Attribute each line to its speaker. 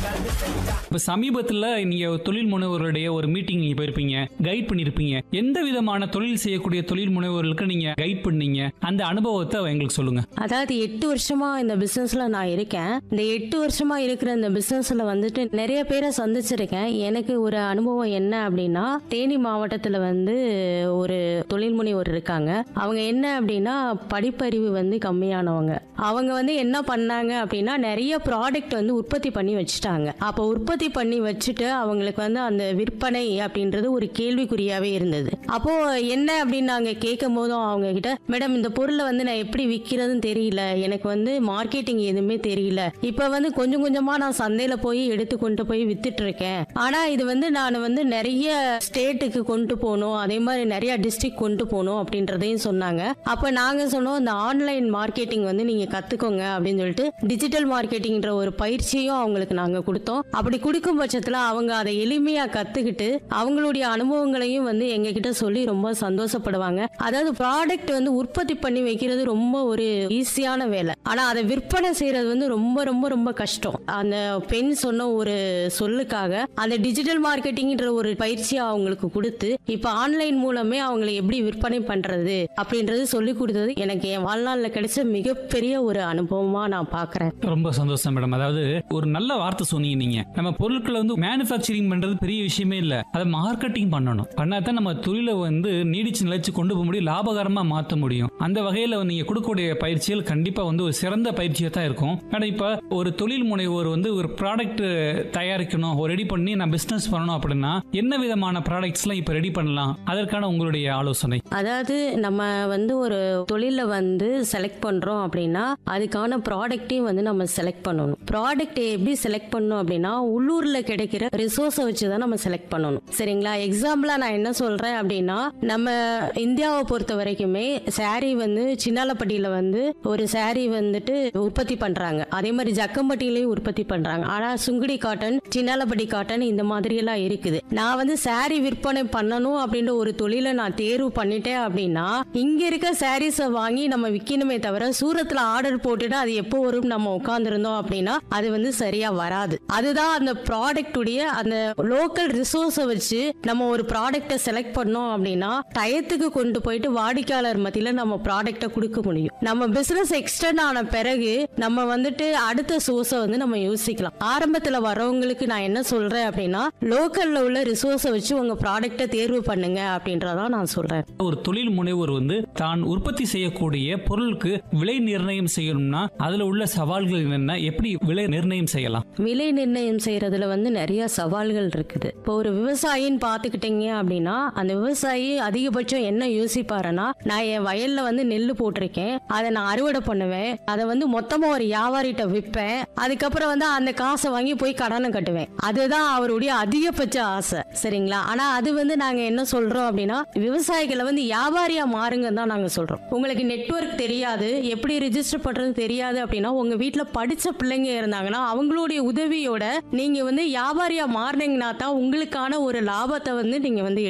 Speaker 1: இப்ப சமீபத்துல நீங்க தொழில் முனைவோர்களுடைய ஒரு மீட்டிங் நீங்க போயிருப்பீங்க கைட் பண்ணிருப்பீங்க எந்த விதமான தொழில் செய்யக்கூடிய தொழில் முனைவோர்களுக்கு நீங்க கைட் பண்ணீங்க அந்த அனுபவத்தை எங்களுக்கு சொல்லுங்க
Speaker 2: அதாவது எட்டு வருஷமா இந்த பிசினஸ்ல நான் இருக்கேன் இந்த எட்டு வருஷமா இருக்கிற இந்த பிசினஸ்ல வந்துட்டு நிறைய பேரை சந்திச்சிருக்கேன் எனக்கு ஒரு அனுபவம் என்ன அப்படின்னா தேனி மாவட்டத்துல வந்து ஒரு தொழில் முனைவோர் இருக்காங்க அவங்க என்ன அப்படின்னா படிப்பறிவு வந்து கம்மியானவங்க அவங்க வந்து என்ன பண்ணாங்க அப்படின்னா நிறைய ப்ராடக்ட் வந்து உற்பத்தி பண்ணி வச்சுட்டாங்க அப்போ உற்பத்தி பண்ணி வச்சுட்டு அவங்களுக்கு வந்து அந்த விற்பனை அப்படின்றது ஒரு கேள்விக்குறியாவே இருந்தது அப்போ என்ன அப்படின்னு நாங்க கேட்கும் போதும் அவங்க கிட்ட மேடம் இந்த பொருளை வந்து நான் எப்படி விற்கிறதுன்னு தெரியல எனக்கு வந்து மார்க்கெட்டிங் எதுவுமே தெரியல இப்போ வந்து கொஞ்சம் கொஞ்சமா நான் சந்தையில போய் எடுத்து கொண்டு போய் வித்துட்டு இருக்கேன் ஆனா இது வந்து நான் வந்து நிறைய ஸ்டேட்டுக்கு கொண்டு போகணும் அதே மாதிரி நிறைய டிஸ்ட்ரிக்ட் கொண்டு போகணும் அப்படின்றதையும் சொன்னாங்க அப்ப நாங்க சொன்னோம் இந்த ஆன்லைன் மார்க்கெட்டிங் வந்து நீங்க கத்துக்கோங்க அப்படின்னு சொல்லிட்டு டிஜிட்டல் மார்க்கெட்டிங்ன்ற ஒரு பயிற்சியும் அவங்களுக்கு நாங்க கொடுத்தோம் அப்படி கொடுக்கும் பட்சத்துல அவங்க அதை எளிமையா கத்துக்கிட்டு அவங்களுடைய அனுபவங்களையும் வந்து எங்க கிட்ட சொல்லி ரொம்ப சந்தோஷப்படுவாங்க அதாவது ப்ராடக்ட் வந்து உற்பத்தி பண்ணி வைக்கிறது ரொம்ப ஒரு ஈஸியான வேலை ஆனா அதை விற்பனை செய்யறது வந்து ரொம்ப ரொம்ப ரொம்ப கஷ்டம் அந்த பெண் சொன்ன ஒரு சொல்லுக்காக அந்த டிஜிட்டல் மார்க்கெட்டிங்ன்ற ஒரு பயிற்சியை அவங்களுக்கு கொடுத்து இப்ப ஆன்லைன் மூலமே அவங்களை எப்படி விற்பனை பண்றது அப்படின்றது சொல்லி கொடுத்தது எனக்கு என் வாழ்நாள்ல கிடைச்ச மிகப்பெரிய ஒரு அனுபவமா நான் பாக்குறேன்
Speaker 1: ரொம்ப சந்தோஷம் மேடம் அதாவது ஒரு நல்ல வார்த்தை சொன்னீங்க நீங்க நம்ம பொருட்களை வந்து மேனுஃபேக்சரிங் பண்றது பெரிய விஷயமே இல்ல அதை மார்க்கெட்டிங் பண்ணணும் பண்ணாதான் நம்ம தொழிலை வந்து நீடிச்சு நிலைச்சு கொண்டு போக முடியும் லாபகரமா மாத்த முடியும் அந்த வகையில நீங்க கொடுக்கக்கூடிய பயிற்சிகள் கண்டிப்பா வந்து ஒரு சிறந்த பயிற்சியா தான் இருக்கும் மேடம் இப்ப ஒரு தொழில் முனைவோர் வந்து ஒரு ப்ராடக்ட் தயாரிக்கணும் ஒரு ரெடி பண்ணி நான் பிசினஸ் பண்ணணும் அப்படின்னா என்ன விதமான ப்ராடக்ட்ஸ்லாம் இப்ப ரெடி பண்ணலாம் அதற்கான உங்களுடைய ஆலோசனை
Speaker 2: அதாவது நம்ம வந்து ஒரு தொழில வந்து செலக்ட் பண்றோம் அப்படின்னா அதுக்கான ப்ராடக்ட்டையும் வந்து நம்ம செலக்ட் பண்ணணும் ப்ராடக்ட் எப்படி செலக்ட் பண்ணணும் அப்படின்னா உள்ளூர்ல கிடைக்கிற ரிசோர்ஸை வச்சு தான் நம்ம செலக்ட் பண்ணணும் சரிங்களா எக்ஸாம்பிளா நான் என்ன சொல்றேன் அப்படின்னா நம்ம இந்தியாவை பொறுத்த வரைக்குமே saree வந்து சின்னாலப்பட்டியில வந்து ஒரு saree வந்துட்டு உற்பத்தி பண்றாங்க அதே மாதிரி ஜக்கம்பட்டியிலையும் உற்பத்தி பண்றாங்க ஆனா சுங்குடி காட்டன் சின்னாலப்பட்டி காட்டன் இந்த மாதிரி எல்லாம் இருக்குது நான் வந்து saree விற்பனை பண்ணணும் அப்படின்ற ஒரு தொழிலை நான் தேர்வு பண்ணிட்டேன் அப்படின்னா இங்க இருக்க சாரீஸை வாங்கி நம்ம விற்கணுமே தவிர சூரத்துல ஆர்டர் போட்டுட்டு அது எப்போ வரும் நம்ம உட்காந்துருந்தோம் அப்படின்னா அது வந்து சரியா வராது அதுதான் அந்த ப்ராடக்ட் உடைய அந்த லோக்கல் ரிசோர்ஸை வச்சு நம்ம ஒரு ப்ராடக்ட்டை செலக்ட் பண்ணோம் அப்படின்னா டயத்துக்கு கொண்டு போயிட்டு வாடிக்கையாளர் மத்தியில நம்ம ப்ராடக்ட்டை கொடுக்க முடியும் நம்ம பிசினஸ் எக்ஸ்டெண்ட் ஆன பிறகு நம்ம வந்துட்டு அடுத்த சோர்ஸை வந்து நம்ம யோசிக்கலாம் ஆரம்பத்துல வரவங்களுக்கு நான் என்ன சொல்றேன் அப்படின்னா லோக்கல்ல உள்ள ரிசோர்ஸை வச்சு உங்க ப்ராடக்ட்டை தேர்வு பண்ணுங்க அப்படின்றதா நான் சொல்றேன்
Speaker 1: ஒரு தொழில் முனைவோர் வந்து தான் உற்பத்தி செய்யக்கூடிய பொருளுக்கு விலை நிர்ணயம் செய்யணும்னா அதுல உள்ள சவால்கள் என்னென்ன எப்படி விலை நிர்ணயம் செய்யலாம்
Speaker 2: விலை நிர்ணயம் செய்யறதுல வந்து நிறைய சவால்கள் இருக்குது இப்போ ஒரு விவசாயின்னு பார்த்துக்கிட்டீங்க அப்படின்னா அந்த விவசாயி அதிகபட்சம் என்ன யோசிப்பாருன்னா நான் என் வயல்ல வந்து நெல் போட்டிருக்கேன் அதை நான் அறுவடை பண்ணுவேன் அதை வந்து மொத்தமா ஒரு வியாபாரிட்ட விற்பேன் அதுக்கப்புறம் வந்து அந்த காசை வாங்கி போய் கடனை கட்டுவேன் அதுதான் அவருடைய அதிகபட்ச ஆசை சரிங்களா ஆனா அது வந்து நாங்க என்ன சொல்றோம் அப்படின்னா விவசாயிகளை வந்து வியாபாரியா மாறுங்க தான் நாங்க சொல்றோம் உங்களுக்கு நெட்வொர்க் தெரியாது எப்படி ரிஜிஸ்டர் பண்றது தெரியாது அப்படின்னா உங்க வீட்ல படிச்ச பிள்ளைங்க இருந்தாங்கன்னா அவங்களுடைய உதவியோட நீங்க வந்து வியாபாரியா மாறினீங்கன்னா தான் உங்களுக்கான ஒரு லாபத்தை வந்து நீங்க வந்து